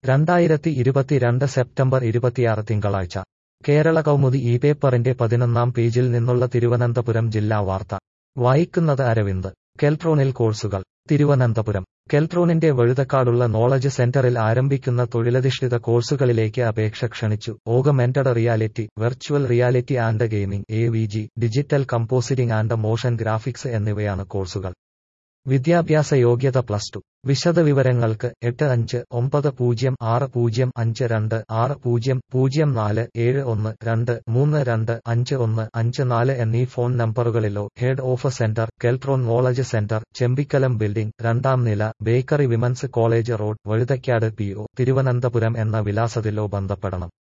രണ്ടായിരത്തി ഇരുപത്തിരണ്ട് സെപ്റ്റംബർ ഇരുപത്തിയാറ് തിങ്കളാഴ്ച കേരള കൗമുദി ഈ പേപ്പറിന്റെ പതിനൊന്നാം പേജിൽ നിന്നുള്ള തിരുവനന്തപുരം ജില്ലാ വാർത്ത വായിക്കുന്നത് അരവിന്ദ് കെൽട്രോണിൽ കോഴ്സുകൾ തിരുവനന്തപുരം കെൽട്രോണിന്റെ വഴുതക്കാടുള്ള നോളജ് സെന്ററിൽ ആരംഭിക്കുന്ന തൊഴിലധിഷ്ഠിത കോഴ്സുകളിലേക്ക് അപേക്ഷ ക്ഷണിച്ചു augmented reality virtual reality and gaming A V G digital compositing and motion graphics എന്നിവയാണ് കോഴ്സുകൾ വിദ്യാഭ്യാസ യോഗ്യത പ്ലസ് ടു വിശദവിവരങ്ങൾക്ക് എട്ട് അഞ്ച് ഒമ്പത് പൂജ്യം ആറ് പൂജ്യം അഞ്ച് രണ്ട് ആറ് പൂജ്യം പൂജ്യം നാല് ഏഴ് ഒന്ന് രണ്ട് മൂന്ന് രണ്ട് അഞ്ച് ഒന്ന് അഞ്ച് നാല് എന്നീ ഫോൺ നമ്പറുകളിലോ head of centre Keltron knowledge centre Chembikalam building രണ്ടാം നില bakery women's college road Vazhuthacaud P O Thiruvananthapuram എന്ന വിലാസത്തിലോ ബന്ധപ്പെടണം